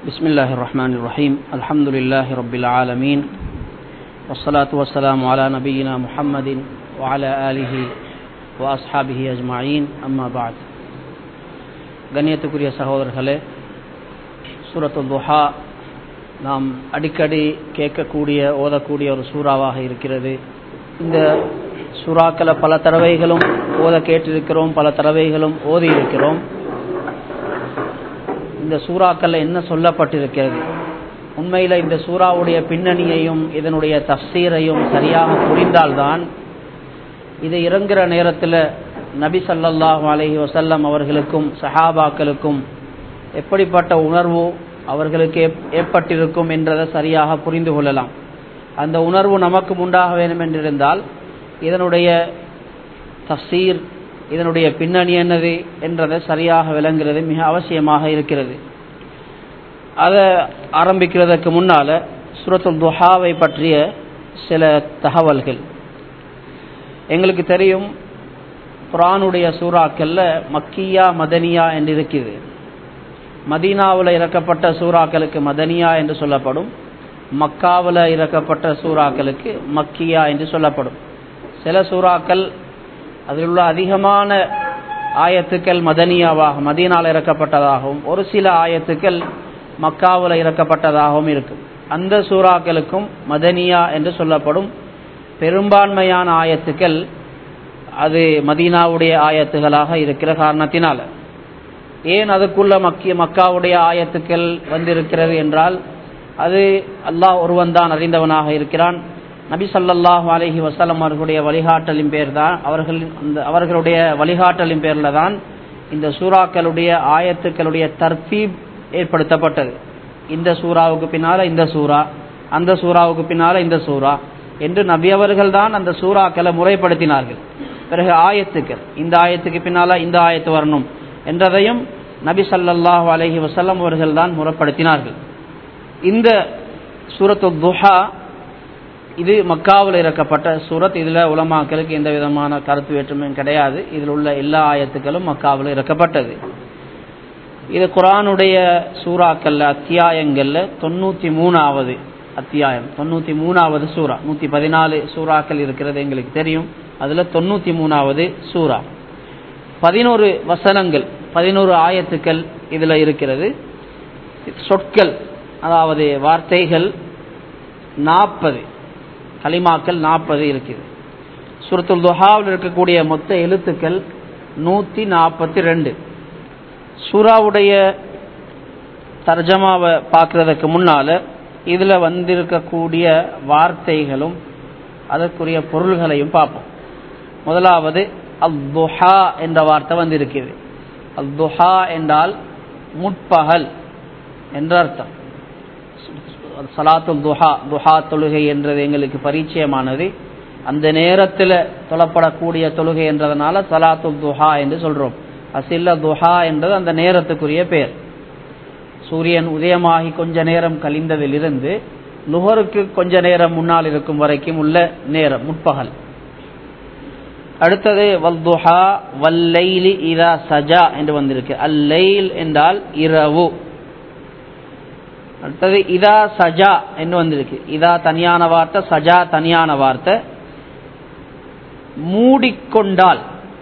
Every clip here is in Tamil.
بسم الله الرحمن الرحيم الحمد لله رب العالمين والصلاة والسلام على نبينا محمد وعلى آله وأصحابه أجمعين أما بعد கண்ணியத்துக்குரிய சகோதரர்களே சூரத்து துஹா நாம் அடிக்கடி கேட்கக்கூடிய ஓதக்கூடிய ஒரு சூறாவாக இருக்கிறது இந்த சூறாக்களை பல தடவைகளும் ஓத கேட்டிருக்கிறோம் பல தடவைகளும் ஓதி இருக்கிறோம் இந்த சூறாக்கள்ல என்ன சொல்லப்பட்டிருக்கிறது உண்மையில் இந்த சூறாவுடைய பின்னணியையும் இதனுடைய தஃசீரையும் சரியாக புரிந்தால்தான் இது இறங்குற நேரத்தில் நபி சல்லல்லாஹு அலஹி வசல்லம் அவர்களுக்கும் சஹாபாக்களுக்கும் எப்படிப்பட்ட உணர்வு அவர்களுக்கு ஏற்பட்டிருக்கும் என்றதை சரியாக புரிந்து கொள்ளலாம் அந்த உணர்வு நமக்கு உண்டாக வேண்டும் என்றிருந்தால் இதனுடைய தஃசீர் இதனுடைய பின்னணி என்னது என்றதை சரியாக விளங்குறது மிக அவசியமாக இருக்கிறது அதை ஆரம்பிக்கிறதுக்கு முன்னால் சுரத்துல் துஹாவை பற்றிய சில தகவல்கள் எங்களுக்கு தெரியும் குரானுடைய சூறாக்கள்ல மக்கியா மதனியா என்று இருக்குது மதீனாவில் இறக்கப்பட்ட சூறாக்களுக்கு மதனியா என்று சொல்லப்படும் மக்காவில் இறக்கப்பட்ட சூறாக்களுக்கு மக்கியா என்று சொல்லப்படும் சில சூறாக்கள் அதில் உள்ள அதிகமான ஆயத்துக்கள் மதனியாவாக மதீனால் இறக்கப்பட்டதாகவும் ஒரு சில ஆயத்துக்கள் மக்காவில் இறக்கப்பட்டதாகவும் இருக்கும் அந்த சூறாக்களுக்கும் மதனியா என்று சொல்லப்படும் பெரும்பான்மையான ஆயத்துக்கள் அது மதீனாவுடைய ஆயத்துகளாக இருக்கிற காரணத்தினால ஏன் அதுக்குள்ள மக்கிய மக்காவுடைய ஆயத்துக்கள் வந்திருக்கிறது என்றால் அது அல்லாஹ் ஒருவன் தான் அறிந்தவனாக இருக்கிறான் நபி சல்லாஹூ அலஹி வசலம் அவர்களுடைய வழிகாட்டலின் பேர் தான் அவர்கள் அந்த அவர்களுடைய வழிகாட்டலின் பேரில் தான் இந்த சூறாக்களுடைய ஆயத்துக்களுடைய தர்த்தீப் ஏற்படுத்தப்பட்டது இந்த சூறாவுக்கு பின்னால இந்த சூறா அந்த சூறாவுக்கு பின்னால இந்த சூறா என்று நபி அவர்கள் தான் அந்த சூறாக்களை முறைப்படுத்தினார்கள் பிறகு ஆயத்துக்கள் இந்த ஆயத்துக்கு பின்னால இந்த ஆயத்து வரணும் என்றதையும் நபி சல்லாஹூ அலஹி வசல்லம் அவர்கள் தான் முறைப்படுத்தினார்கள் இந்த சூரத்து துஹா இது மக்காவில் இறக்கப்பட்ட சூரத் இதில் உலமாக்களுக்கு எந்த விதமான கருத்து வேற்றுமையும் கிடையாது இதில் உள்ள எல்லா ஆயத்துக்களும் மக்காவில் இறக்கப்பட்டது இது குரானுடைய சூறாக்கள்ல அத்தியாயங்கள்ல தொண்ணூற்றி மூணாவது அத்தியாயம் தொண்ணூற்றி மூணாவது சூறா நூற்றி பதினாலு சூறாக்கள் இருக்கிறது எங்களுக்கு தெரியும் அதில் தொண்ணூற்றி மூணாவது சூறா பதினோரு வசனங்கள் பதினோரு ஆயத்துக்கள் இதில் இருக்கிறது சொற்கள் அதாவது வார்த்தைகள் நாற்பது கலிமாக்கள் நாற்பது இருக்குது சுரத்துல் துஹாவில் இருக்கக்கூடிய மொத்த எழுத்துக்கள் நூற்றி நாற்பத்தி ரெண்டு சூறாவுடைய தர்ஜமாவை பார்க்கறதுக்கு முன்னால் இதில் வந்திருக்கக்கூடிய வார்த்தைகளும் அதற்குரிய பொருள்களையும் பார்ப்போம் முதலாவது அல் துஹா என்ற வார்த்தை வந்திருக்கிறது அல் துஹா என்றால் முற்பகல் என்ற அர்த்தம் சலாத்துல் துஹா துஹா தொழுகை என்றது எங்களுக்கு பரிச்சயமானது அந்த நேரத்தில் தொழப்படக்கூடிய தொழுகை என்றதுனால சலாத்துல் துஹா என்று சொல்றோம் அசில்ல துஹா என்றது அந்த நேரத்துக்குரிய பேர் சூரியன் உதயமாகி கொஞ்ச நேரம் கழிந்ததிலிருந்து நுகருக்கு கொஞ்ச நேரம் முன்னால் இருக்கும் வரைக்கும் உள்ள நேரம் முற்பகல் அடுத்தது வல்துஹா வல்லைலி இதா சஜா என்று வந்திருக்கு அல்லைல் என்றால் இரவு அடுத்தது இதா சஜா என்று வந்திருக்கு இதா தனியான வார்த்தை சஜா தனியான வார்த்தை மூடிக்கொண்டால்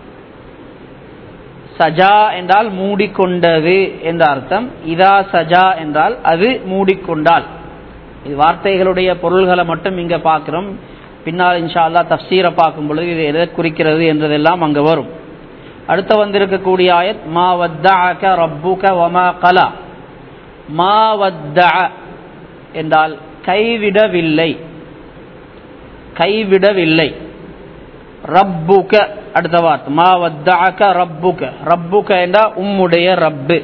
சஜா என்றால் மூடிக்கொண்டது என்ற அர்த்தம் இதா சஜா என்றால் அது மூடிக்கொண்டால் இது வார்த்தைகளுடைய பொருள்களை மட்டும் இங்க பார்க்கிறோம் பின்னால் இன்ஷா அல்லா தப்சீரை பார்க்கும் பொழுது இது எதை குறிக்கிறது என்றதெல்லாம் அங்க வரும் அடுத்து வந்திருக்கக்கூடிய ஆயத் மா வத்தாக்க ரப்புக வமா கலா மா வத்த என்றால் கைவிடவில்லை கைவிடவில்லை ரப்புக அடுத்த வார்த்தை மா வத்தாக்க ரப்புக ரப்புக என்றால் உம்முடைய ரப்பு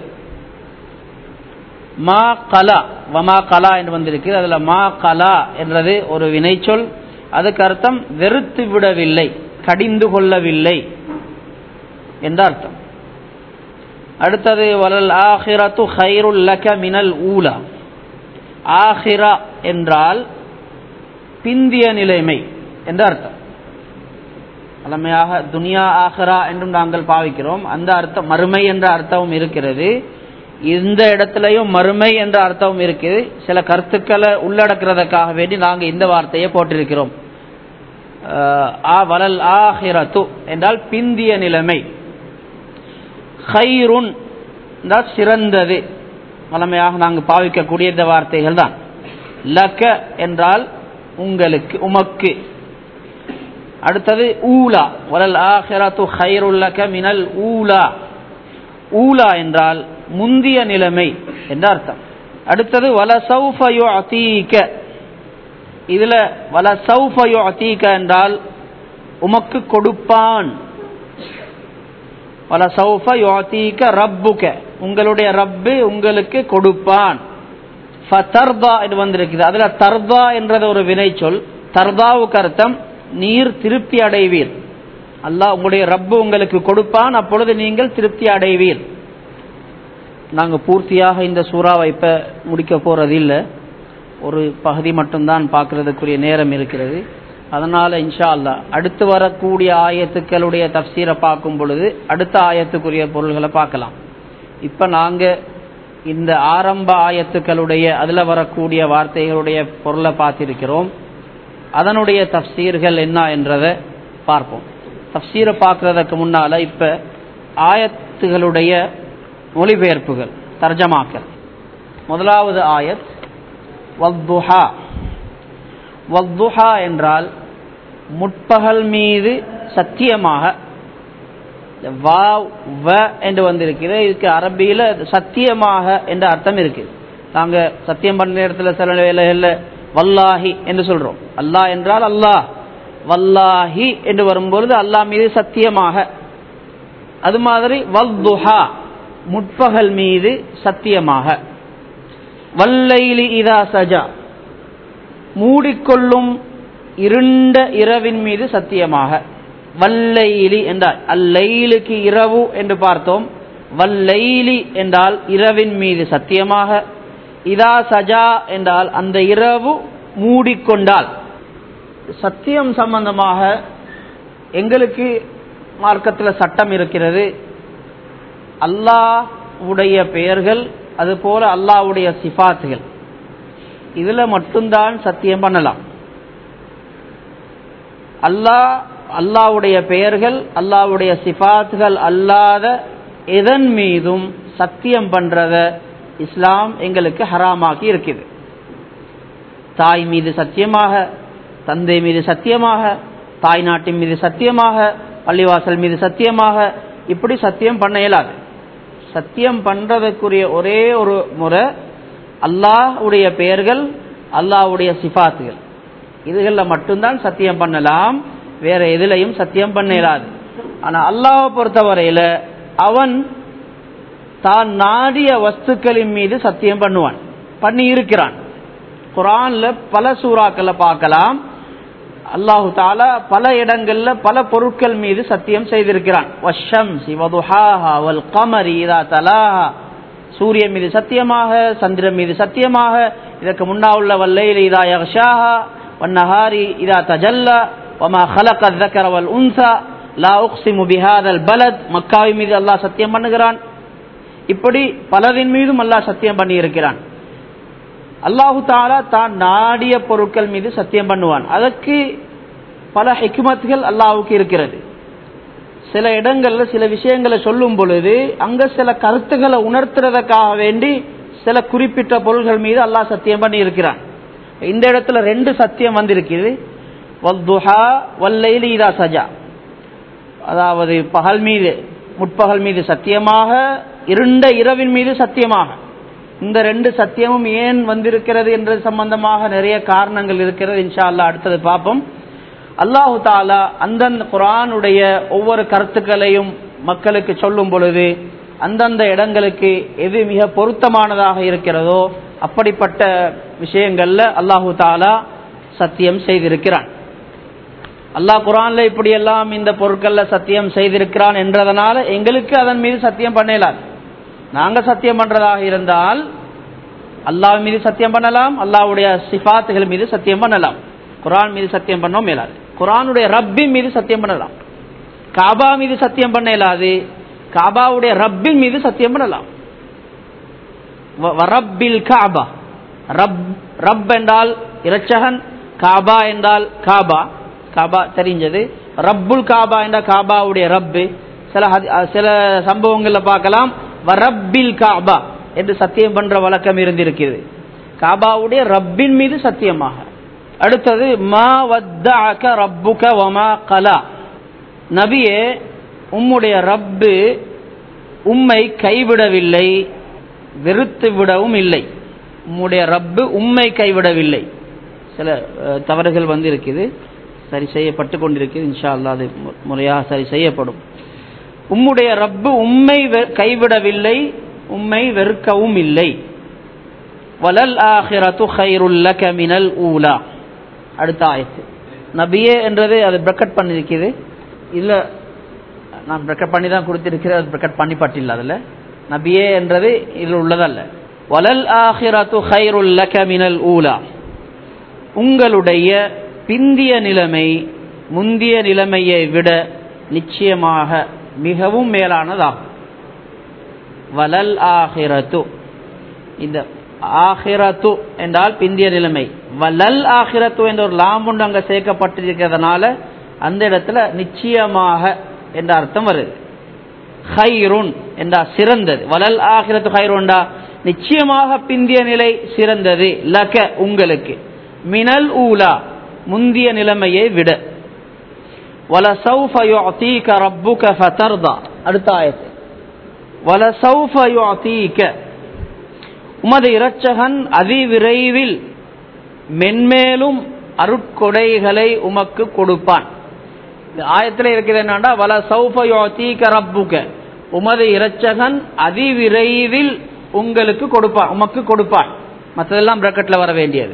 மா கலா வமா கலா என்று வந்திருக்கிறது அதுல மா கலா என்றது ஒரு வினைச்சொல் அதுக்கு அர்த்தம் வெறுத்து விடவில்லை கடிந்து கொள்ளவில்லை என்ற அர்த்தம் அடுத்தது வலல் ஆஹிரத்து ஹைருல் லக மினல் ஊலா ஆஹிரா என்றால் பிந்திய நிலைமை என்ற அர்த்தம் தலைமையாக துனியா ஆஹிரா என்றும் நாங்கள் பாவிக்கிறோம் அந்த அர்த்தம் மறுமை என்ற அர்த்தமும் இருக்கிறது இந்த இடத்துலையும் மறுமை என்ற அர்த்தம் இருக்குது சில கருத்துக்களை உள்ளடக்கிறதுக்காக வேண்டி நாங்கள் இந்த வார்த்தையை போட்டிருக்கிறோம் ஆ வலல் ஆஹிரத்து என்றால் பிந்திய நிலைமை ஹைருன் என்றால் சிறந்தது வளமையாக நாங்கள் பாவிக்கக்கூடிய இந்த வார்த்தைகள் தான் லக்க என்றால் உங்களுக்கு உமக்கு அடுத்தது ஊலா வலல் ஆஹிரத்து ஹைருல்லக மினல் ஊலா ஊலா என்றால் முந்திய நிலைமை என்ற அர்த்தம் அடுத்தது வல சௌஃபயோ அத்தீக்க இதுல வல சௌஃபயோ அத்தீக்க என்றால் உமக்கு கொடுப்பான் வல சௌஃபயோ அத்தீக்க ரப்புக்க உங்களுடைய ரப்பு உங்களுக்கு கொடுப்பான் தர்தா இது வந்திருக்குது அதுல தர்தா என்றது ஒரு வினை சொல் தர்தாவுக்கு அர்த்தம் நீர் திருப்தி அடைவீர் அல்லாஹ் உங்களுடைய ரப்பு உங்களுக்கு கொடுப்பான் அப்பொழுது நீங்கள் திருப்தி அடைவீர் நாங்கள் பூர்த்தியாக இந்த சூறாவை இப்போ முடிக்க போகிறது இல்லை ஒரு பகுதி மட்டும்தான் பார்க்கறதுக்குரிய நேரம் இருக்கிறது அதனால் இன்ஷா அல்லா அடுத்து வரக்கூடிய ஆயத்துக்களுடைய தப்சீரை பார்க்கும் பொழுது அடுத்த ஆயத்துக்குரிய பொருள்களை பார்க்கலாம் இப்போ நாங்கள் இந்த ஆரம்ப ஆயத்துக்களுடைய அதில் வரக்கூடிய வார்த்தைகளுடைய பொருளை பார்த்திருக்கிறோம் அதனுடைய தப்சீர்கள் என்ன என்றதை பார்ப்போம் தப்சீரை பார்க்கறதுக்கு முன்னால் இப்போ ஆயத்துகளுடைய மொழிபெயர்ப்புகள் தர்ஜமாக்கல் முதலாவது ஆயத் வக்துஹா வக்துஹா என்றால் முற்பகல் மீது சத்தியமாக வா வ என்று வந்திருக்கிறது இதுக்கு அரபியில் சத்தியமாக என்ற அர்த்தம் இருக்குது நாங்கள் சத்தியம் பண்ண நேரத்தில் சில வேலைகளில் வல்லாஹி என்று சொல்கிறோம் அல்லாஹ் என்றால் அல்லாஹ் வல்லாஹி என்று வரும்பொழுது அல்லாஹ் மீது சத்தியமாக அது மாதிரி வல்துஹா முற்பகல் மீது சத்தியமாக வல்லைலி இதா சஜா மூடிக்கொள்ளும் இருண்ட இரவின் மீது சத்தியமாக வல்லைலி என்றால் அல்லைலுக்கு இரவு என்று பார்த்தோம் வல்லைலி என்றால் இரவின் மீது சத்தியமாக இதா சஜா என்றால் அந்த இரவு மூடிக்கொண்டால் சத்தியம் சம்பந்தமாக எங்களுக்கு மார்க்கத்தில் சட்டம் இருக்கிறது அல்லாஹ் உடைய பெயர்கள் அதுபோல அல்லாவுடைய சிஃபாத்துகள் இதுல மட்டும்தான் சத்தியம் பண்ணலாம் அல்லாஹ் அல்லாவுடைய பெயர்கள் அல்லாவுடைய சிஃபாத்துகள் அல்லாத எதன் மீதும் சத்தியம் பண்றத இஸ்லாம் எங்களுக்கு ஹராமாக்கி இருக்குது தாய் மீது சத்தியமாக தந்தை மீது சத்தியமாக தாய் நாட்டின் மீது சத்தியமாக பள்ளிவாசல் மீது சத்தியமாக இப்படி சத்தியம் பண்ண இயலாது சத்தியம் பண்றதுக்குரிய ஒரே ஒரு முறை அல்லாஹ் உடைய பெயர்கள் அல்லாஹ்வுடைய சிஃபாத்துகள் இதுகளில் மட்டும்தான் சத்தியம் பண்ணலாம் வேற எதுலையும் சத்தியம் பண்ண இயலாது ஆனா அல்லாஹை பொறுத்தவரையில அவன் தான் நாடிய வஸ்துக்களின் மீது சத்தியம் பண்ணுவான் பண்ணி இருக்கிறான் குரான்ல பல சூறாக்களை பார்க்கலாம் அல்லாஹு தாலா பல இடங்கள்ல பல பொருட்கள் மீது சத்தியம் செய்திருக்கிறான் வஷம் சிவதுஹாஹா வல் கமரி இதா தலாஹா சூரியன் மீது சத்தியமாக சந்திரன் மீது சத்தியமாக இதற்கு முன்னா உள்ள வல்லையில் இதா யக்ஷாஹா வன்னஹாரி இதா தஜல்லா வமா خلق الذكر والانثى لا اقسم بهذا البلد மக்காவி மீது அல்லாஹ் சத்தியம் பண்ணுகிறான் இப்படி பலரின் மீதும் அல்லாஹ் சத்தியம் பண்ணி இருக்கிறான் அல்லாஹு தாலா தான் நாடிய பொருட்கள் மீது சத்தியம் பண்ணுவான் அதற்கு பல ஹிக்மத்துகள் அல்லாஹுக்கு இருக்கிறது சில இடங்கள்ல சில விஷயங்களை சொல்லும் பொழுது அங்க சில கருத்துக்களை உணர்த்துறதுக்காக வேண்டி சில குறிப்பிட்ட பொருள்கள் மீது அல்லாஹ் சத்தியம் பண்ணி இருக்கிறான் இந்த இடத்துல ரெண்டு சத்தியம் வந்திருக்குது வல்துஹா வல்லைலி இதா சஜா அதாவது பகல் மீது முற்பகல் மீது சத்தியமாக இருண்ட இரவின் மீது சத்தியமாக இந்த ரெண்டு சத்தியமும் ஏன் வந்திருக்கிறது என்றது சம்பந்தமாக நிறைய காரணங்கள் இருக்கிறது இன்ஷா அல்லா அடுத்தது பார்ப்போம் அல்லாஹு தாலா அந்தந்த குரானுடைய ஒவ்வொரு கருத்துக்களையும் மக்களுக்கு சொல்லும் பொழுது அந்தந்த இடங்களுக்கு எது மிக பொருத்தமானதாக இருக்கிறதோ அப்படிப்பட்ட விஷயங்கள்ல அல்லாஹு தாலா சத்தியம் செய்திருக்கிறான் அல்லாஹ் குரான்ல இப்படி எல்லாம் இந்த பொருட்கள்ல சத்தியம் செய்திருக்கிறான் என்றதனால எங்களுக்கு அதன் மீது சத்தியம் பண்ணலாது நாங்க சத்தியம் பண்றதாக இருந்தால் அல்லாஹ் மீது சத்தியம் பண்ணலாம் அல்லாவுடைய சிஃபாத்துகள் மீது சத்தியம் பண்ணலாம் குரான் மீது சத்தியம் பண்ணவும் மேலாது குரானுடைய ரப்பின் மீது சத்தியம் பண்ணலாம் காபா மீது சத்தியம் பண்ண இயலாது காபாவுடைய ரப்பின் மீது சத்தியம் பண்ணலாம் வ- வரப்பில் காபா ரப் ரப் என்றால் இரட்சகன் காபா என்றால் காபா காபா தெரிஞ்சது ரப்புல் காபா என்ற காபாவுடைய ரப்பு சில ஹதி- அஹ் சில சம்பவங்கள்ல பார்க்கலாம் வரப்பில் காபா என்று சத்தியம் பண்ற வழக்கம் இருந்திருக்கிறது காபாவுடைய ரப்பின் மீது சத்தியமாக அடுத்தது மா வத்தஅக ரப்புக வமா கலா நபியே உம்முடைய ரப்பு உம்மை கைவிடவில்லை வெறுத்து விடவும் இல்லை உம்முடைய ரப்பு உம்மை கைவிடவில்லை சில அஹ், தவறுகள் வந்து இருக்குது சரி செய்யப்பட்டு கொண்டிருக்கிறது இன்ஷா அல்லாஹ் அது மு- முறையாக சரி செய்யப்படும் உம்முடைய ரப்பு உம்மை வெ- கைவிடவில்லை உம்மை வெறுக்கவும் இல்லை வலல் ஆஹிரத்து ஹைருல் லக மினல் ஊலா அடுத்த ஆயத்து நபியே என்றது அது பிரக்கட் பண்ணிருக்குது இல்ல நான் பிரக்கட் பண்ணி தான் கொடுத்திருக்கிறேன் அது பிரக்கட் பண்ணிப்பட்டில்ல அதுல நபியே என்றது இதில் உள்ளதல்ல வலல் ஆஹிரத்து ஹைருல் லக மினல் ஊலா உங்களுடைய பிந்திய நிலைமை முந்திய நிலைமையை விட நிச்சயமாக மிகவும் மேலானதாகும் வலல் ஆஹிரத்து இந்த ஆஹிரத்து என்றால் பிந்திய நிலைமை வலல் ஆஹிரத்து என்ற ஒரு லாம்புண்டு அங்க சேர்க்கப்பட்டிருக்கிறதுனால அந்த இடத்துல நிச்சயமாக என்ற அர்த்தம் வருது ஹைருன் என்றா சிறந்தது வலல் ஆஹிரத்து ஹைருண்டா நிச்சயமாக பிந்திய நிலை சிறந்தது லக உங்களுக்கு மினல் ஊலா முந்திய நிலைமையை விட وَلَسَوْفَ يُعْطِيكَ رَبُّكَ فَتَرْضَى அடுத்த ஆயத்து وَلَسَوْفَ يُعْطِيكَ உமது இரட்சகன் அதிவிரைவில் மென்மேலும் அருட்கொடைகளை உமக்கு கொடுப்பான் இந்த ஆயத்தில் இருக்கிறது என்னன்னா வல சௌஃப யுஅதீக ரப்புக உமது இரட்சகன் அதிவிரைவில் உங்களுக்கு கொடுப்பான் உமக்கு கொடுப்பான் மற்றதெல்லாம் பிரக்கெட்ல வர வேண்டியது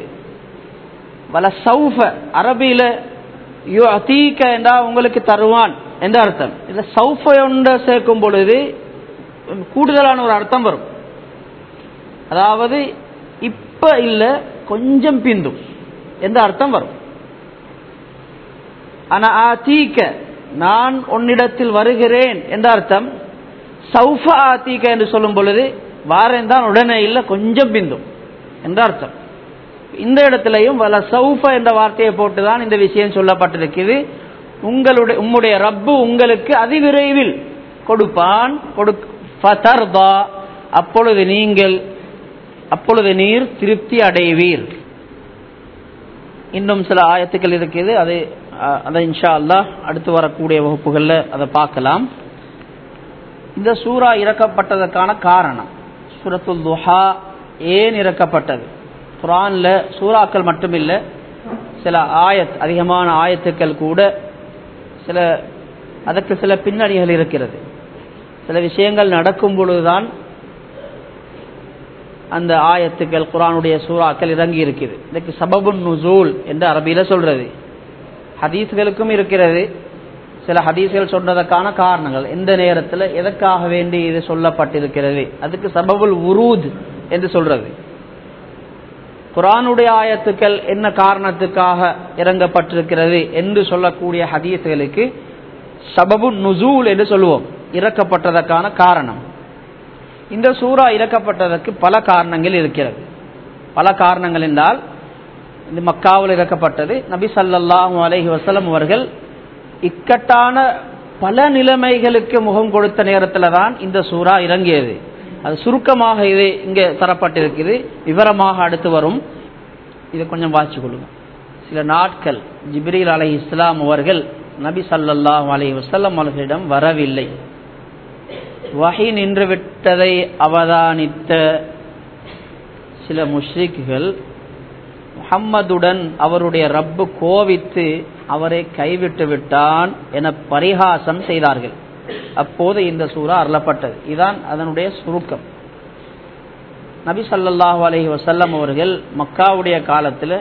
வல சௌஃப அரபியில யுஅதீக என்றால் உங்களுக்கு தருவான் என்ற அர்த்தம் இந்த சௌஃப ஒன்ற சேர்க்கும் பொழுது கூடுதலான ஒரு அர்த்தம் வரும் அதாவது இப்ப இல்ல கொஞ்சம் பிந்தும் என்ற அர்த்தம் வரும் ஆனா ஆத்தீக்க நான் உன்னிடத்தில் வருகிறேன் என்ற அர்த்தம் சௌஃப ஆத்தீக்க என்று சொல்லும் பொழுது வாரேன் தான் உடனே இல்ல கொஞ்சம் பிந்தும் என்ற அர்த்தம் இந்த இடத்திலையும் வல சௌஃப என்ற வார்த்தையை போட்டுதான் இந்த விஷயம் சொல்லப்பட்டிருக்குது உங்களுடைய உம்முடைய ரப்பு உங்களுக்கு அதிவிரைவில் கொடுப்பான் கொடுக் ஃபதர்தா அப்பொழுது நீங்கள் அப்பொழுது நீர் திருப்தி அடைவீர் இன்னும் சில ஆயத்துக்கள் இருக்குது அது அஹ், அதை இன்ஷா அல்லாஹ் அடுத்து வரக்கூடிய வகுப்புகளில் அதை பார்க்கலாம் இந்த சூரா இறக்கப்பட்டதற்கான காரணம் சூரத்துல் துஹா ஏன் இறக்கப்பட்டது குரான்ல சூறாக்கள் மட்டுமில்ல சில ஆயத் அதிகமான ஆயத்துக்கள் கூட சில அதற்கு சில பின்னணிகள் இருக்கிறது சில விஷயங்கள் நடக்கும் பொழுதுதான் அந்த ஆயத்துக்கள் குரானுடைய சூறாக்கள் இறங்கி இருக்குது இதுக்கு சபபுன் நுசூல் என்று அரபியில சொல்றது ஹதீஸ்களுக்கும் இருக்கிறது சில ஹதீஸ்கள் சொன்னதற்கான காரணங்கள் எந்த நேரத்தில் எதற்காக வேண்டி இது சொல்லப்பட்டிருக்கிறது அதுக்கு சபபுல் உரூத் என்று சொல்றது குரானுடைய ஆயத்துக்கள் என்ன காரணத்துக்காக இறங்கப்பட்டிருக்கிறது என்று சொல்லக்கூடிய ஹதீஸ்களுக்கு சபபு நுசூல் என்று சொல்லுவோம் இறக்கப்பட்டதற்கான காரணம் இந்த சூறா இறக்கப்பட்டதற்கு பல காரணங்கள் இருக்கிறது பல காரணங்கள் என்றால் இந்த மக்காவில் இறக்கப்பட்டது நபி ஸல்லல்லாஹு அலைஹி வஸல்லம் அவர்கள் இக்கட்டான பல நிலைமைகளுக்கு முகம் கொடுத்த நேரத்தில் தான் இந்த சூறா இறங்கியது அது சுருக்கமாக இது இங்கே தரப்பட்டிருக்குது விவரமாக அடுத்து வரும் இதை கொஞ்சம் வாசிச்சு கொள்ளுங்க சில நாட்கள் ஜிப்ரீல் அலை இஸ்லாம் அவர்கள் நபி ஸல்லல்லாஹு அலைஹி வஸல்லம் அவர்களிடம் வரவில்லை வஹி நின்று விட்டதை அவதானித்த சில முஷ்ரிக்குகள் முஹம்மதுடன் அவருடைய ரப்பு கோவித்து அவரை கைவிட்டு விட்டான் என பரிகாசம் செய்தார்கள் அப்போது இந்த சூறா அருளப்பட்டது இதுதான் அதனுடைய சுருக்கம் நபி ஸல்லல்லாஹு அலைஹி வஸல்லம் அவர்கள் மக்காவுடைய காலத்தில்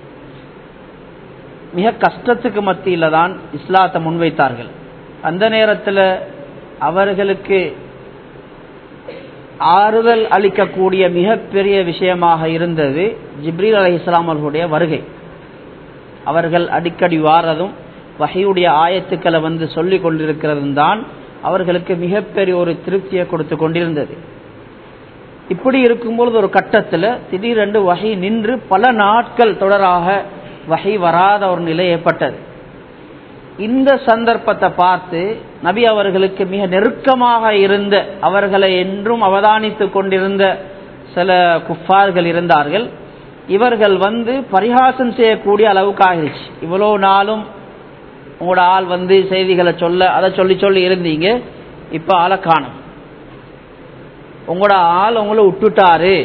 மிக கஷ்டத்துக்கு மத்தியில தான் இஸ்லாத்தை முன்வைத்தார்கள் அந்த நேரத்தில் அவர்களுக்கு ஆறுதல் அளிக்கக்கூடிய மிகப்பெரிய விஷயமாக இருந்தது ஜிப்ரீல் அலி இஸ்லாம் அவர்களுடைய வருகை அவர்கள் அடிக்கடி வாரதும் வகையுடைய ஆயத்துக்களை வந்து சொல்லிக் கொண்டிருக்கிறதும் தான் அவர்களுக்கு மிகப்பெரிய ஒரு திருப்தியை கொடுத்து கொண்டிருந்தது இப்படி இருக்கும்பொழுது ஒரு கட்டத்தில் திடீரென்று வகை நின்று பல நாட்கள் தொடராக வகை வராத ஒரு நிலை ஏற்பட்டது இந்த சந்தர்ப்பத்தை பார்த்து நபி அவர்களுக்கு மிக நெருக்கமாக இருந்த அவர்களை என்றும் அவதானித்து கொண்டிருந்த சில குஃபார்கள் இருந்தார்கள் இவர்கள் வந்து பரிகாசம் செய்யக்கூடிய அளவுக்கு ஆகிருச்சு இவ்வளோ நாளும் உங்களோட ஆள் வந்து செய்திகளை சொல்ல அதை சொல்லி சொல்லி இருந்தீங்க இப்போ ஆளை காணும் உங்களோட ஆள் உங்களை விட்டுட்டாரு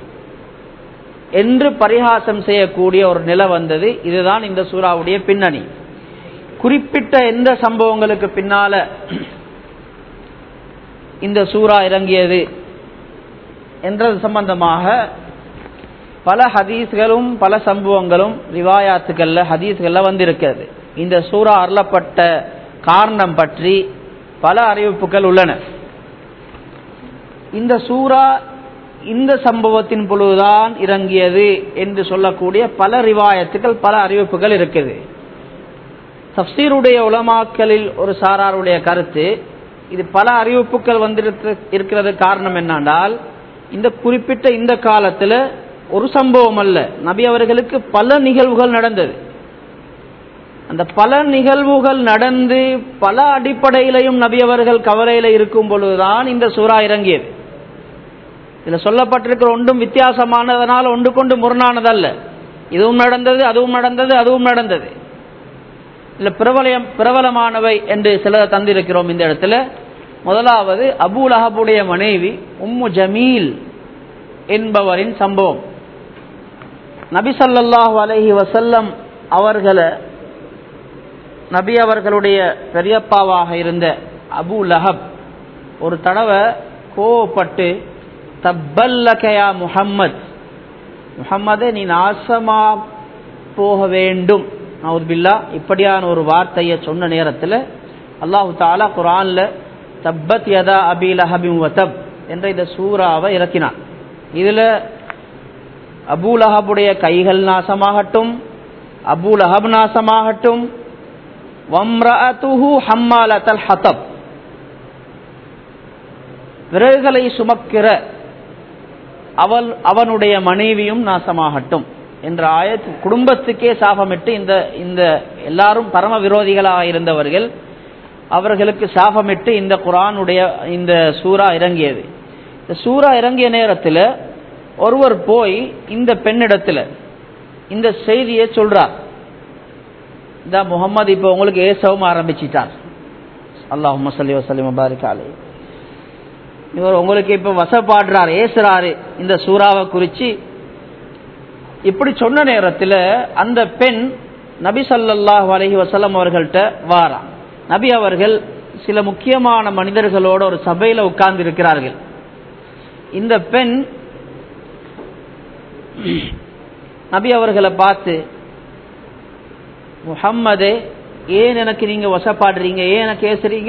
என்று பரிகாசம் செய்யக்கூடிய ஒரு நிலை வந்தது இதுதான் இந்த சூறாவுடைய பின்னணி குறிப்பிட்ட எந்த சம்பவங்களுக்கு பின்னால இந்த சூறா இறங்கியது என்றது சம்பந்தமாக பல ஹதீஸ்களும் பல சம்பவங்களும் ரிவாயாத்துக்கள்ல ஹதீஸ்கள்ல வந்திருக்கிறது இந்த சூறா அருளப்பட்ட காரணம் பற்றி பல அறிவிப்புகள் உள்ளன இந்த சூறா இந்த சம்பவத்தின் பொழுதுதான் இறங்கியது என்று சொல்லக்கூடிய பல ரிவாயத்துக்கள் பல அறிவிப்புகள் இருக்குது தப்சீருடைய உலமாக்களில் ஒரு சாராருடைய கருத்து இது பல அறிவிப்புகள் வந்திருக்கு இருக்கிறது காரணம் என்னென்றால் இந்த குறிப்பிட்ட இந்த காலத்தில் ஒரு சம்பவம் அல்ல நபி அவர்களுக்கு பல நிகழ்வுகள் நடந்தது அந்த பல நிகழ்வுகள் நடந்து பல அடிப்படையிலையும் நபி அவர்கள் கவலையில் இருக்கும் பொழுதுதான் இந்த சூறா இறங்கியது இதில் சொல்லப்பட்டிருக்கிற ஒன்றும் வித்தியாசமானதனால் ஒன்று கொண்டு முரணானதல்ல இதுவும் நடந்தது அதுவும் நடந்தது அதுவும் நடந்தது இல்ல பிரபலம் பிரபலமானவை என்று சில தந்திருக்கிறோம் இந்த இடத்துல முதலாவது அபூல் அஹபுடைய மனைவி உம்மு ஜமீல் என்பவரின் சம்பவம் நபி சல்லாஹூ அலஹி வசல்லம் அவர்களை நபி அவர்களுடைய பெரியப்பாவாக இருந்த அபு லஹப் ஒரு தடவை கோவப்பட்டு தப்பல்லகயா முஹம்மத் முஹம்மதே நீ நாசமா போக வேண்டும் நவுதுபில்லா இப்படியான ஒரு வார்த்தையை சொன்ன நேரத்தில் அல்லாஹு தாலா குரான்ல தப்பத் யதா அபி லஹபிம் வதப் என்ற இந்த சூறாவை இறக்கினான் இதுல அபூ லஹபுடைய கைகள் நாசமாகட்டும் அபூ லஹப் நாசமாகட்டும் வம்ரஅதுஹு ஹம்மாலத்தல் ஹதப் விறகுகளை சுமக்கிற அவள் அவனுடைய மனைவியும் நாசமாகட்டும் என்ற ஆயத் குடும்பத்துக்கே சாபமிட்டு இந்த இந்த எல்லாரும் பரம விரோதிகளாக இருந்தவர்கள் அவர்களுக்கு சாபமிட்டு இந்த குரானுடைய இந்த சூறா இறங்கியது இந்த சூறா இறங்கிய நேரத்தில் ஒருவர் போய் இந்த பெண்ணிடத்தில் இந்த செய்தியை சொல்றார் இந்த முகமது இப்போ உங்களுக்கு ஏசவும் ஆரம்பிச்சிட்டார் அல்லாஹ் சல்லி வசலிம் பாரிக் அலை இவர் உங்களுக்கு இப்ப வசப்பாடுறார் ஏசுறாரு இந்த சூறாவை குறிச்சு இப்படி சொன்ன நேரத்தில் அந்த பெண் நபி சல்லாஹ் அலஹி வசலம் அவர்கள்ட்ட வாரா நபி அவர்கள் சில முக்கியமான மனிதர்களோட ஒரு சபையில உட்கார்ந்து இருக்கிறார்கள் இந்த பெண் நபி அவர்களை பார்த்து முஹம்மதே ஏன் எனக்கு நீங்க வசப்பாடுறீங்க ஏன் எனக்கு ஏசுறீங்க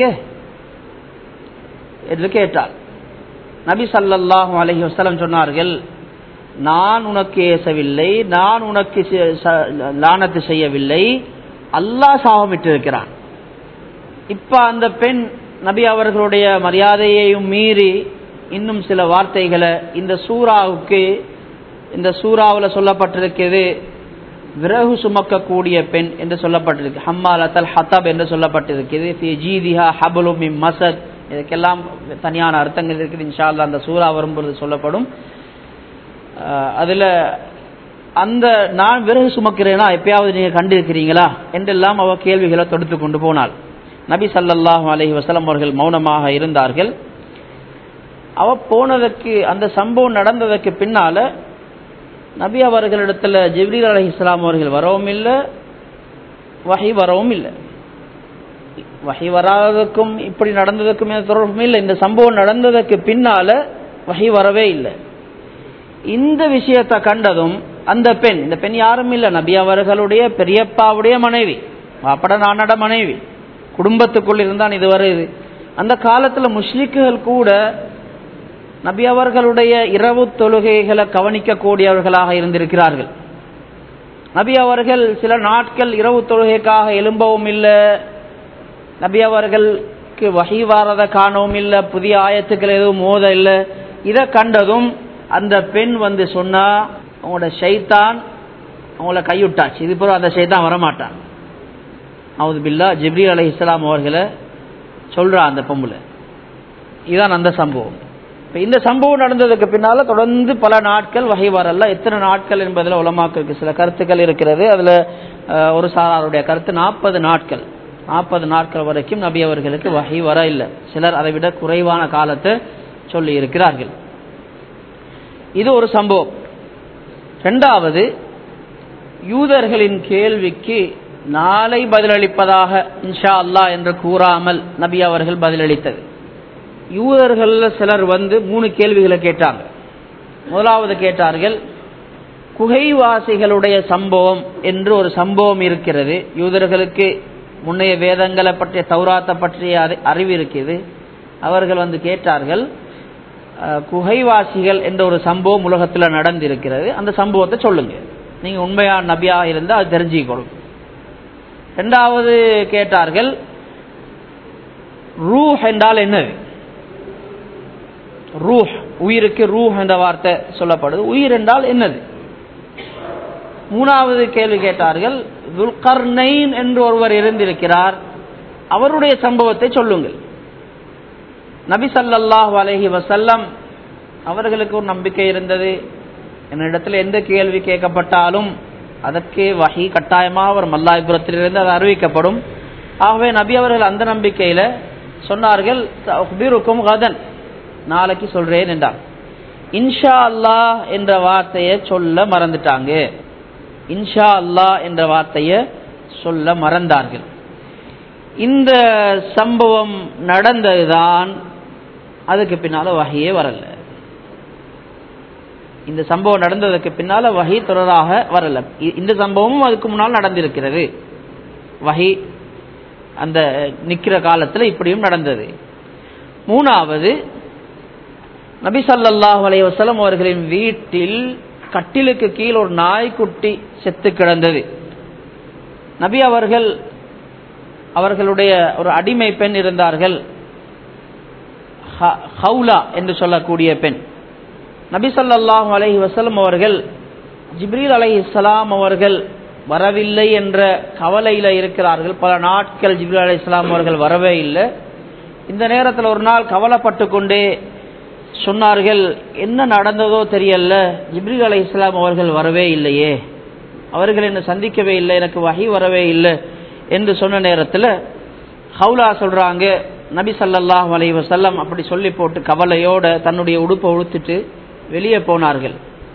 என்று கேட்டார் நபி சல்லாஹூ அலஹி வசலம் சொன்னார்கள் நான் உனக்கு ஏசவில்லை நான் உனக்கு லானத்து செய்யவில்லை அல்லாஹ் சாபமிட்டிருக்கிறான் இப்ப அந்த பெண் நபி அவர்களுடைய மரியாதையையும் மீறி இன்னும் சில வார்த்தைகளை இந்த சூறாவுக்கு இந்த சூறாவில் சொல்லப்பட்டிருக்கிறது விறகு சுமக்கக்கூடிய பெண் என்று சொல்லப்பட்டிருக்கு ஹம்மாலத்தல் ஹத்தப் என்று சொல்லப்பட்டிருக்கிறது ஃபி ஜீதிஹா ஹபுலும் மிம் மசத் இதுக்கெல்லாம் தனியான அர்த்தங்கள் இருக்குது இன்ஷா அல்லா அந்த சூறா வரும்பொழுது சொல்லப்படும் அதில் அந்த நான் விறகு சுமக்கிறேனா எப்பயாவது நீங்கள் கண்டிருக்கிறீங்களா என்றெல்லாம் அவ கேள்விகளை தொடுத்து கொண்டு போனாள் நபி சல்லாஹூ அலஹி வசலம் அவர்கள் மௌனமாக இருந்தார்கள் அவ போனதற்கு அந்த சம்பவம் நடந்ததற்கு பின்னால நபி அவர்களிடத்துல ஜிப்ரீல் அலி இஸ்லாம் அவர்கள் வரவும் இல்லை வகை வரவும் இல்லை வகை வராததுக்கும் இப்படி நடந்ததுக்கும் எந்த தொடர்பும் இல்லை இந்த சம்பவம் நடந்ததற்கு பின்னால வகை வரவே இல்லை இந்த விஷயத்தை கண்டதும் அந்த பெண் இந்த பெண் யாரும் இல்லை நபி அவர்களுடைய பெரியப்பாவுடைய மனைவி பாப்பட நானட மனைவி குடும்பத்துக்குள் இருந்தான் இது வருது அந்த காலத்தில் முஷ்ரிக்குகள் கூட நபி அவர்களுடைய இரவு தொழுகைகளை கவனிக்கக்கூடியவர்களாக இருந்திருக்கிறார்கள் நபி அவர்கள் சில நாட்கள் இரவு தொழுகைக்காக எழும்பவும் இல்லை நபி அவர்களுக்கு வகை வாரத காணவும் இல்லை புதிய ஆயத்துக்கள் எதுவும் மோத இல்லை இதை கண்டதும் அந்த பெண் வந்து சொன்னா உங்களோட ஷைத்தான் உங்களை கைவிட்டாச்சு இது பிறகு அந்த ஷைத்தான் வரமாட்டான் அவுது பில்லா ஜிப்ரி அலி இஸ்லாம் அவர்களை சொல்றா அந்த பொம்புல இதுதான் அந்த சம்பவம் இப்போ இந்த சம்பவம் நடந்ததுக்கு பின்னால தொடர்ந்து பல நாட்கள் வகை வரல எத்தனை நாட்கள் என்பதில் உலமாக்களுக்கு சில கருத்துக்கள் இருக்கிறது அதுல அஹ், ஒரு சாராருடைய கருத்து நாற்பது நாட்கள் நாற்பது நாட்கள் வரைக்கும் நபி அவர்களுக்கு வகை வர இல்லை சிலர் அதை விட குறைவான காலத்தை சொல்லி இருக்கிறார்கள் இது ஒரு சம்பவம் இரண்டாவது யூதர்களின் கேள்விக்கு நாளை பதிலளிப்பதாக இன்ஷா அல்லாஹ் என்று கூறாமல் நபி அவர்கள் பதிலளித்தது யூதர்கள் சிலர் வந்து மூணு கேள்விகளை கேட்டாங்க முதலாவது கேட்டார்கள் குகைவாசிகளுடைய சம்பவம் என்று ஒரு சம்பவம் இருக்கிறது யூதர்களுக்கு முன்னைய வேதங்களை பற்றிய தௌராத்தை பற்றிய அறி- அறிவு இருக்குது அவர்கள் வந்து கேட்டார்கள் அஹ், குகைவாசிகள் என்ற ஒரு சம்பவம் உலகத்தில் நடந்திருக்கிறது அந்த சம்பவத்தை சொல்லுங்க நீங்க உண்மையான நபியா இருந்தால் அது தெரிஞ்சுக்கொள்ளும் இரண்டாவது கேட்டார்கள் ரூஹ் என்றால் என்னது ரூஹ் உயிருக்கு ரூஹ் என்ற வார்த்தை சொல்லப்படுது உயிர் என்றால் என்னது மூணாவது கேள்வி கேட்டார்கள் துல்கர்னைன் என்று ஒருவர் இருந்திருக்கிறார் அவருடைய சம்பவத்தை சொல்லுங்கள் நபி ஸல்லல்லாஹு அலைஹி வஸல்லம் அவர்களுக்கு ஒரு நம்பிக்கை இருந்தது என்னிடத்தில் எந்த கேள்வி கேட்கப்பட்டாலும் அதற்கு வகி கட்டாயமாக ஒரு மல்லாய்புரத்திலிருந்து அது அறிவிக்கப்படும் ஆகவே நபி அவர்கள் அந்த நம்பிக்கையில சொன்னார்கள் "உக்பிருக்கும் கதன் நாளைக்கு சொல்றேன் என்றார் இன்ஷா அல்லாஹ் என்ற வார்த்தையை சொல்ல மறந்துட்டாங்க இன்ஷா அல்லாஹ் என்ற வார்த்தையை சொல்ல மறந்தார்கள் இந்த சம்பவம் நடந்ததுதான் அதுக்கு பின்னால வகையே வரல இந்த சம்பவம் நடந்ததுக்கு பின்னால வகை தொடராக வரல இ- இந்த சம்பவமும் அதுக்கு முன்னால் நடந்திருக்கிறது வகை அந்த நிக்கிற காலத்துல இப்படியும் நடந்தது மூணாவது நபி ஸல்லல்லாஹு அலைஹி வஸல்லம் அவர்களின் வீட்டில் கட்டிலுக்கு கீழ் ஒரு நாய்க்குட்டி செத்து கிடந்தது நபி அவர்கள் அவர்களுடைய ஒரு அடிமை பெண் இருந்தார்கள் ஹ- ஹவுலா என்று சொல்லக்கூடிய பெண் நபி ஸல்லல்லாஹு அலைஹி வஸல்லம் அவர்கள் ஜிப்ரீல் அலைஹிஸ்ஸலாம் அவர்கள் வரவில்லை என்ற கவலையில இருக்கிறார்கள் பல நாட்கள் ஜிப்ரீல் அலைஹிஸ்ஸலாம் அவர்கள் வரவே இல்லை இந்த நேரத்தில் ஒரு நாள் கவலைப்பட்டு கொண்டே சொன்னார்கள் என்ன நடந்ததோ தெரியல ஜிப்ரீல் அலைஹிஸ்ஸலாம் அவர்கள் வரவே இல்லையே அவர்கள் என்னை சந்திக்கவே இல்லை எனக்கு வகை வரவே இல்லை என்று சொன்ன நேரத்தில் ஹவுலா சொல்றாங்க நபி ஸல்லல்லாஹு அலைஹி வஸல்லம் அப்படி சொல்லி போட்டு கவலையோட தன்னுடைய உடுப்பை உடுத்துட்டு வெளியே போனார்கள்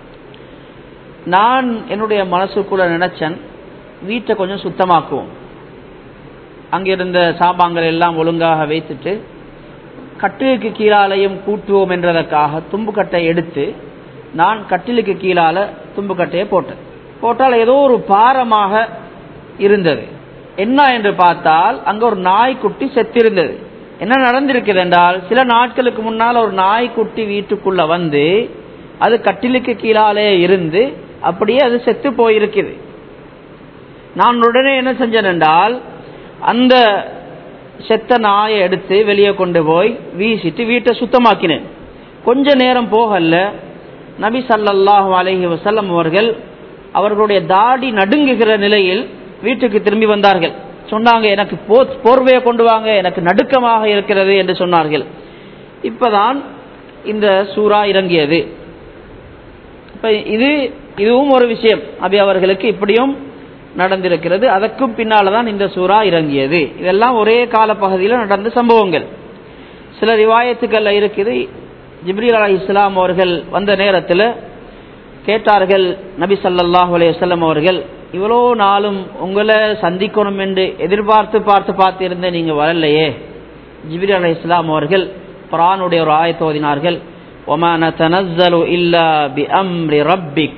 நான் என்னுடைய மனசுக்குள்ள நினைச்சேன் வீட்டை கொஞ்சம் சுத்தமாக்குவோம் அங்கிருந்த சாபாங்கள் எல்லாம் ஒழுங்காக வைத்துட்டு கட்டிலுக்கு கீழாலையும் கூட்டுவோம் என்றதற்காக தும்புக்கட்டை எடுத்து நான் கட்டிலுக்கு கீழால தும்புக்கட்டையை போட்டேன் போட்டால் ஏதோ ஒரு பாரமாக இருந்தது என்ன என்று பார்த்தால் அங்க ஒரு நாய்க்குட்டி செத்திருந்தது என்ன நடந்திருக்குது என்றால் சில நாட்களுக்கு முன்னால் ஒரு நாய்க்குட்டி வீட்டுக்குள்ள வந்து அது கட்டிலுக்கு கீழாலே இருந்து அப்படியே அது செத்து போயிருக்குது நான் உடனே என்ன செஞ்சேன் என்றால் அந்த செத்த நாயை எடுத்து வெளியே கொண்டு போய் வீசிட்டு வீட்டை சுத்தமாக்கினேன் கொஞ்ச நேரம் போகல நபி ஸல்லல்லாஹு அலைஹி வஸல்லம் அவர்கள் அவர்களுடைய தாடி நடுங்குகிற நிலையில் வீட்டுக்கு திரும்பி வந்தார்கள் சொன்னாங்க எனக்கு போ- போர்வையை கொண்டு வாங்க எனக்கு நடுக்கமாக இருக்கிறது என்று சொன்னார்கள் இப்பதான் இந்த சூரா இறங்கியது இப்ப இது இதுவும் ஒரு விஷயம் அபி அவர்களுக்கு இப்படியும் நடந்திருக்கிறது அதற்கும் பின்னால்தான் இந்த சூரா இறங்கியது இதெல்லாம் ஒரே கால பகுதியில் நடந்த சம்பவங்கள் சில ரிவாயத்துக்கள்ல இருக்குது ஜிப்ரீல் அலி இஸ்லாம் அவர்கள் வந்த நேரத்தில் கேட்டார்கள் நபி ஸல்லல்லாஹு அலைஹி வஸல்லம் அவர்கள் இவ்வளோ நாளும் உங்களை சந்திக்கணும் என்று எதிர்பார்த்து பார்த்து பார்த்து இருந்த நீங்க வரலையே ஜிப்ரீல் அலி இஸ்லாம் அவர்கள் குரானுடைய ஒரு ஆயத்தை ஓதினார்கள் ஒமா நதனஸ்ஸலு இல்லா பி அம்ரி ரப்பிக்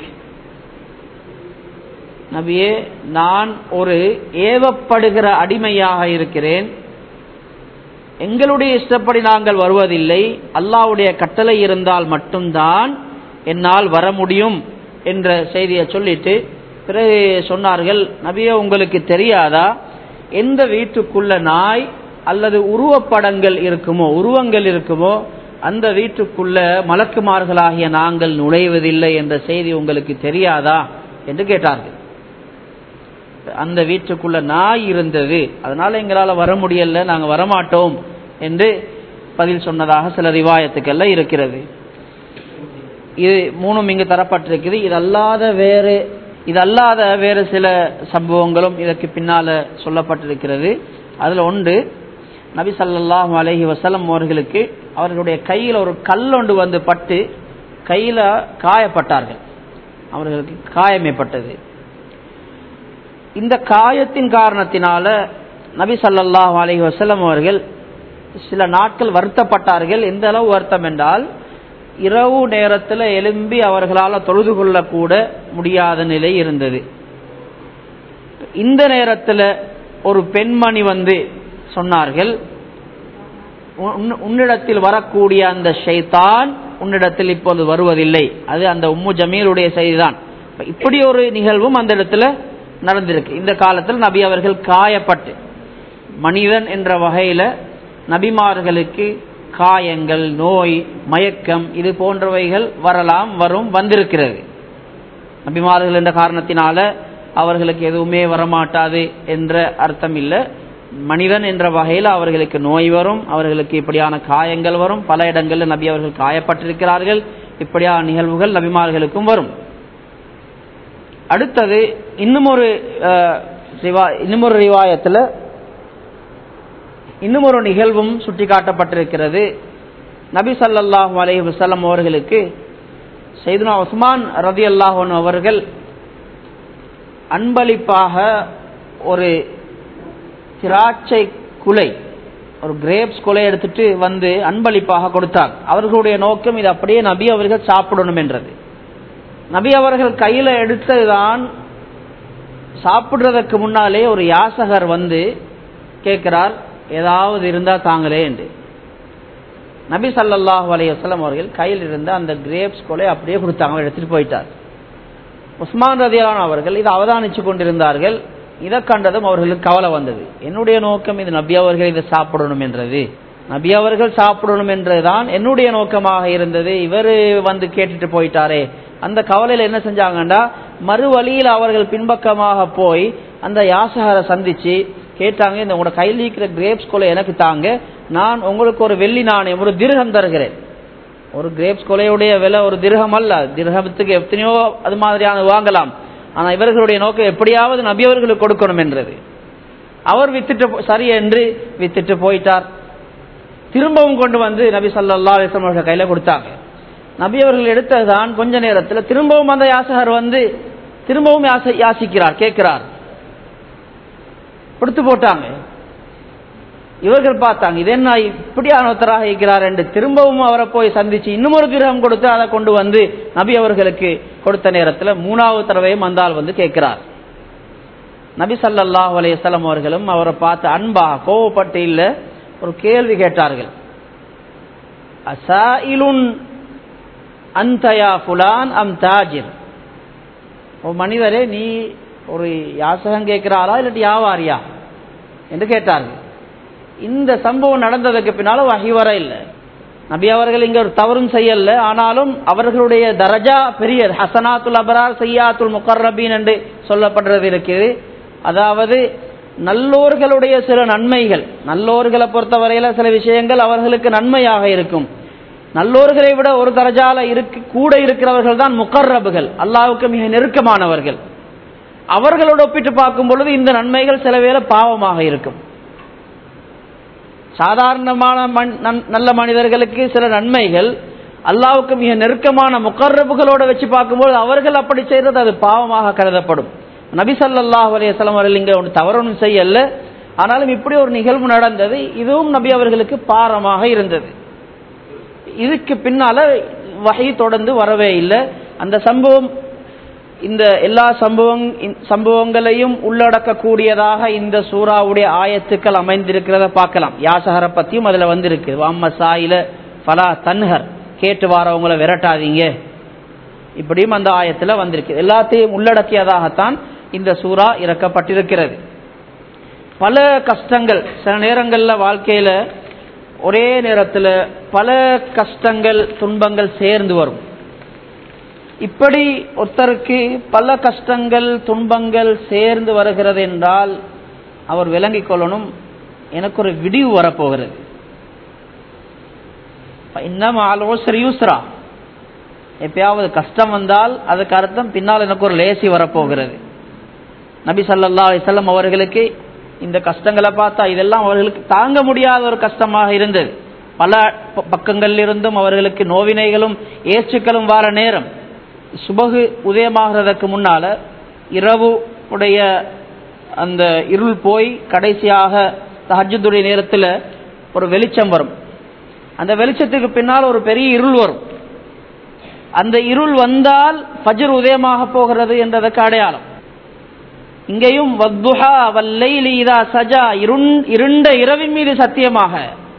நபியே நான் ஒரு ஏவப்படுகிற அடிமையாக இருக்கிறேன் எங்களுடைய இஷ்டப்படி நாங்கள் வருவதில்லை அல்லாஹ்வுடைய கட்டளை இருந்தால் மட்டும்தான் என்னால் வர முடியும் என்ற செய்தியை சொல்லிட்டு பிறகு சொன்னார்கள் நபியே உங்களுக்கு தெரியாதா எந்த வீட்டுக்குள்ள நாய் அல்லது உருவப்படங்கள் இருக்குமோ உருவங்கள் இருக்குமோ அந்த வீட்டுக்குள்ள மலக்குமார்களாகிய நாங்கள் நுழைவதில்லை என்ற செய்தி உங்களுக்கு தெரியாதா என்று கேட்டார்கள் அந்த வீட்டுக்குள்ள நாய் இருந்தது அதனால எங்களால் வர முடியல நாங்கள் வரமாட்டோம் என்று பதில் சொன்னதாக சில ரிவாயத்துக்கள்ல இருக்கிறது இது மூணும் இங்கு தரப்பட்டிருக்குது இது அல்லாத வேறு இது அல்லாத வேறு சில சம்பவங்களும் இதற்கு பின்னால சொல்லப்பட்டிருக்கிறது அதுல ஒன்று நபி ஸல்லல்லாஹு அலைஹி வஸல்லம் அவர்களுக்கு அவர்களுடைய கையில் ஒரு கல் ஒன்று வந்து பட்டு கையில காயப்பட்டார்கள் அவர்களுக்கு காயம் ஏற்பட்டது இந்த காயத்தின் காரணத்தினால நபி ஸல்லல்லாஹு அலைஹி வஸல்லம் அவர்கள் சில நாட்கள் வருத்தப்பட்டார்கள் எந்த அளவு வருத்தம் என்றால் இரவு நேரத்தில் எழும்பி அவர்களால் தொழுது கொள்ளக்கூட முடியாத நிலை இருந்தது இந்த நேரத்தில் ஒரு பெண்மணி வந்து சொன்னார்கள் உன்- உன்னிடத்தில் வரக்கூடிய அந்த ஷைத்தான் உன்னிடத்தில் இப்போது வருவதில்லை அது அந்த உம்மு ஜமீலுடைய செய்திதான் இப்ப இப்படி ஒரு நிகழ்வும் அந்த இடத்துல நடந்திருக்கு இந்த காலத்தில் நபி அவர்கள் காயப்பட்டு மனிதன் என்ற வகையில நபிமார்களுக்கு காயங்கள் நோய் மயக்கம் இது போன்றவைகள் வரலாம் வரும் வந்திருக்கிறது நபிமார்கள் என்ற காரணத்தினால அவர்களுக்கு எதுவுமே வரமாட்டாது என்ற அர்த்தம் இல்லை மனிதன் என்ற வகையில் அவர்களுக்கு நோய் வரும் அவர்களுக்கு இப்படியான காயங்கள் வரும் பல இடங்களில் நபி அவர்கள் காயப்பட்டிருக்கிறார்கள் இப்படியான நிகழ்வுகள் நபிமார்களுக்கும் வரும் அடுத்தது இன்னும் ஒரு அஹ், ரிவா- இன்னும் ஒரு ரிவாயத்தில் இன்னும் ஒரு நிகழ்வும் சுட்டிக்காட்டப்பட்டிருக்கிறது நபி ஸல்லல்லாஹு அலைஹி வஸல்லம் அவர்களுக்கு சைதுனா உஸ்மான் ரதி அவர்கள் அன்பளிப்பாக ஒரு திராட்சை குலை ஒரு கிரேப்ஸ் குலை எடுத்துட்டு வந்து அன்பளிப்பாக கொடுத்தார் அவர்களுடைய நோக்கம் இது அப்படியே நபி அவர்கள் சாப்பிடணும் என்றது நபி அவர்கள் கையில எடுத்ததுதான் சாப்பிடுறதுக்கு முன்னாலே ஒரு யாசகர் வந்து கேட்கிறார் ஏதாவது இருந்தா தாங்களே என்று நபி ஸல்லல்லாஹு அலைஹி வஸல்லம் அவர்கள் கையில் இருந்த அந்த கிரேப்ஸ் கொலை அப்படியே கொடுத்தாங்க அவர் எடுத்துட்டு போயிட்டார் உஸ்மான் ரதியான் அவர்கள் இதை அவதானிச்சு கொண்டிருந்தார்கள் இதை கண்டதும் அவர்களுக்கு கவலை வந்தது என்னுடைய நோக்கம் இது நபி அவர்கள் இதை சாப்பிடணும் என்றது நபி அவர்கள் சாப்பிடணும் என்றுதான் என்னுடைய நோக்கமாக இருந்தது இவர் வந்து கேட்டுட்டு போயிட்டாரே அந்த கவலையில என்ன செஞ்சாங்கண்டா மறு வழியில் அவர்கள் பின்பக்கமாக போய் அந்த யாசகரை சந்திச்சு கேட்டாங்க இந்த உங்களோட கையில் இருக்கிற கிரேப்ஸ் கொலை எனக்கு தாங்க நான் உங்களுக்கு ஒரு வெள்ளி நாணயம் ஒரு திருகம் தருகிறேன் ஒரு கிரேப்ஸ் கொலையுடைய விலை ஒரு திருகம் அல்ல திருகத்துக்கு எத்தனையோ அது மாதிரியான வாங்கலாம் ஆனா இவர்களுடைய நோக்கம் எப்படியாவது நபியவர்களுக்கு கொடுக்கணும் என்றது அவர் வித்துட்டு போ- சரி என்று வித்துட்டு போயிட்டார் திரும்பவும் கொண்டு வந்து நபி ஸல்லல்லாஹு அலைஹி வஸல்லம் அவர்கள் கையில கொடுத்தாங்க நபி அவர்கள் எடுத்ததுதான் கொஞ்ச நேரத்துல திரும்பவும் அந்த யாசகர் வந்து திரும்பவும் யாச- யாசிக்கிறார் கேட்கிறார் கொடுத்து போட்டாங்க இவர்கள் பார்த்தாங்க இது என்ன இப்படியான ஒருத்தராக இருக்கிறார் என்று திரும்பவும் அவரை போய் சந்திச்சு இன்னும் ஒரு கிரகம் கொடுத்து அதை கொண்டு வந்து நபி அவர்களுக்கு கொடுத்த நேரத்தில் மூணாவது தடவையும் வந்தால் வந்து கேட்கிறார் நபி ஸல்லல்லாஹு அலைஹி வஸல்லம் அவர்களும் அவரை பார்த்து அன்பாக கோவப்பட்டு இல்ல ஒரு கேள்வி கேட்டார்கள் அசாயிலுன் அந்தயா ஃபுலான் அம் தாஜிர் ஓ மனிதரே நீ ஒரு யாசகம் கேட்கிறாரா இல்லாட்டி வியாபாரியா என்று கேட்டார்கள் இந்த சம்பவம் நடந்ததுக்கு பின்னால வகி வர இல்லை நபி அவர்கள் இங்க ஒரு தவறும் செய்யல ஆனாலும் அவர்களுடைய தரஜா பெரிய ஹசனாத்துல் அபரார் செய்யாத்துல் முகர்ரபீன் என்று சொல்லப்படுறது இருக்குது அதாவது நல்லோர்களுடைய சில நன்மைகள் நல்லோர்களை பொறுத்தவரையில சில விஷயங்கள் அவர்களுக்கு நன்மையாக இருக்கும் நல்லோர்களை விட ஒரு தரஜால இருக்கு கூட இருக்கிறவர்கள் தான் முகர்ரபுகள் அல்லாவுக்கு மிக நெருக்கமானவர்கள் அவர்களோடு ஒப்பிட்டு பார்க்கும் பொழுது இந்த நன்மைகள் சில வேளை பாவமாக இருக்கும் சாதாரணமான மன்- நன்- நல்ல மனிதர்களுக்கு சில நன்மைகள் அல்லாவுக்கு மிக நெருக்கமான முகர்ரபுகளோட வச்சு பார்க்கும்போது அவர்கள் அப்படி செய்யறது அது பாவமாக கருதப்படும் நபி ஸல்லல்லாஹு அலைஹி வஸல்லம் அவர்கள் இங்க ஒன்று தவறொன்றும் செய்யல ஆனாலும் இப்படி ஒரு நிகழ்வு நடந்தது இதுவும் நபி அவர்களுக்கு பாரமாக இருந்தது இதுக்கு பின்னால வகை தொடர்ந்து வரவே இல்லை அந்த சம்பவம் இந்த எல்லா சம்பவம் சம்பவங்களையும் உள்ளடக்கக்கூடியதாக இந்த சூறாவுடைய ஆயத்துக்கள் அமைந்திருக்கிறத பார்க்கலாம் யாசகரை பத்தியும் அதுல வந்திருக்கு வாம்ம சாயில ஃபலா தன்ஹர் கேட்டு வாரவங்களை விரட்டாதீங்க இப்படியும் அந்த ஆயத்துல வந்திருக்கு எல்லாத்தையும் உள்ளடக்கியதாகத்தான் இந்த சூறா இறக்கப்பட்டிருக்கிறது பல கஷ்டங்கள் சில நேரங்கள்ல வாழ்க்கையில ஒரே நேரத்தில் பல கஷ்டங்கள் துன்பங்கள் சேர்ந்து வரும் இப்படி ஒருத்தருக்கு பல கஷ்டங்கள் துன்பங்கள் சேர்ந்து வருகிறது என்றால் அவர் விளங்கிக் கொள்ளணும் எனக்கு ஒரு விடிவு வரப்போகிறது இன்னும் ஆலோசரி யூஸ்ரா எப்பயாவது கஷ்டம் வந்தால் அதுக்கு அர்த்தம் பின்னால் எனக்கு ஒரு லேசி வரப்போகிறது நபி சல்லா அலிசல்லம் அவர்களுக்கு இந்த கஷ்டங்களை பார்த்தா இதெல்லாம் அவர்களுக்கு தாங்க முடியாத ஒரு கஷ்டமாக இருந்தது பல பக்கங்களில் இருந்தும் அவர்களுக்கு நோவினைகளும் ஏச்சுக்களும் வார நேரம் சுபகு உதயமாகிறதுக்கு முன்னால இரவு உடைய அந்த இருள் போய் கடைசியாக தஹஜுடைய நேரத்தில் ஒரு வெளிச்சம் வரும் அந்த வெளிச்சத்துக்கு பின்னால் ஒரு பெரிய இருள் வரும் அந்த இருள் வந்தால் ஃபஜர் உதயமாக போகிறது என்றதற்கு அடையாளம் இங்கேயும் வத்துஹா வல்லைலி இதா சஜா இருண்ட இரவின் மீது சத்தியமாக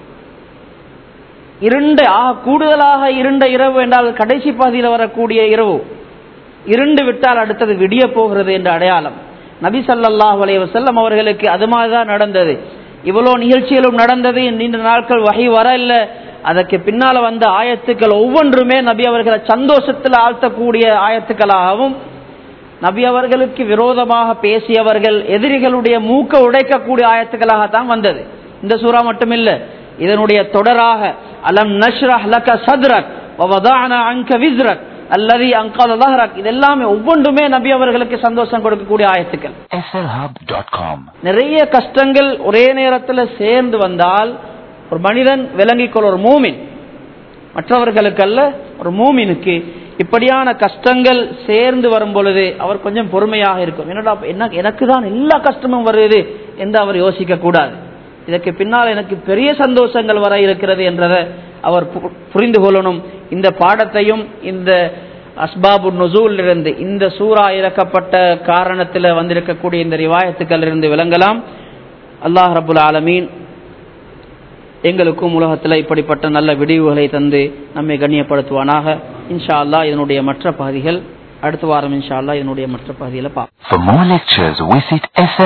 இருண்ட ஆக கூடுதலாக இருண்ட இரவு என்றால் கடைசி பாதியில் வரக்கூடிய இரவு இருண்டு விட்டால் அடுத்தது விடிய போகிறது என்ற அடையாளம் நபி சல்லாஹ் அலைவசல்லம் அவர்களுக்கு அது மாதிரிதான் நடந்தது இவ்வளோ நிகழ்ச்சிகளும் நடந்தது நீண்ட நாட்கள் வகை வர இல்லை அதற்கு பின்னால வந்த ஆயத்துக்கள் ஒவ்வொன்றுமே நபி அவர்களை சந்தோஷத்தில் ஆழ்த்தக்கூடிய ஆயத்துக்களாகவும் நபி அவர்களுக்கு விரோதமாக பேசியவர்கள் எதிரிகளுடைய மூக்க உடைக்கக்கூடிய ஆயத்துக்களாகத்தான் வந்தது இந்த சூறா மட்டுமில்ல இதனுடைய தொடராக அலம் நஷ்ரஹ் லக சத்ரக் வவதானா அங்க விஸ்ரக் அல்லது அங்கால லஹரக் இதெல்லாமே ஒவ்வொன்றுமே நபி அவர்களுக்கு சந்தோஷம் கொடுக்கக்கூடிய ஆயத்துக்கள் slhub.com. நிறைய கஷ்டங்கள் ஒரே நேரத்தில் சேர்ந்து வந்தால் ஒரு மனிதன் விளங்கிக் கொள்ள ஒரு மூமின் மற்றவர்களுக்கல்ல ஒரு மூமினுக்கு இப்படியான கஷ்டங்கள் சேர்ந்து வரும் பொழுது அவர் கொஞ்சம் பொறுமையாக இருக்கும் என்னடா என்ன எனக்கு தான் எல்லா கஷ்டமும் வருது என்று அவர் யோசிக்க கூடாது இதற்கு பின்னால் எனக்கு பெரிய சந்தோஷங்கள் வர இருக்கிறது என்றதை அவர் பு- புரிந்து கொள்ளணும் இந்த பாடத்தையும் இந்த அஸ்பாபு நுசூல் இருந்து இந்த சூறா இறக்கப்பட்ட காரணத்தில் வந்திருக்கக்கூடிய இந்த ரிவாயத்துக்கள் இருந்து விளங்கலாம் அல்லாஹ் ரபுல் ஆலமீன் எங்களுக்கும் உலகத்தில் இப்படிப்பட்ட நல்ல விடிவுகளை தந்து நம்மை கண்ணியப்படுத்துவானாக இன்ஷா அல்லாஹ் இதனுடைய மற்ற பகுதிகள் அடுத்த வாரம் இன்ஷா அல்லாஹ் இதனுடைய மற்ற பகுதியில் பார்ப்போம் For more lectures, visit SL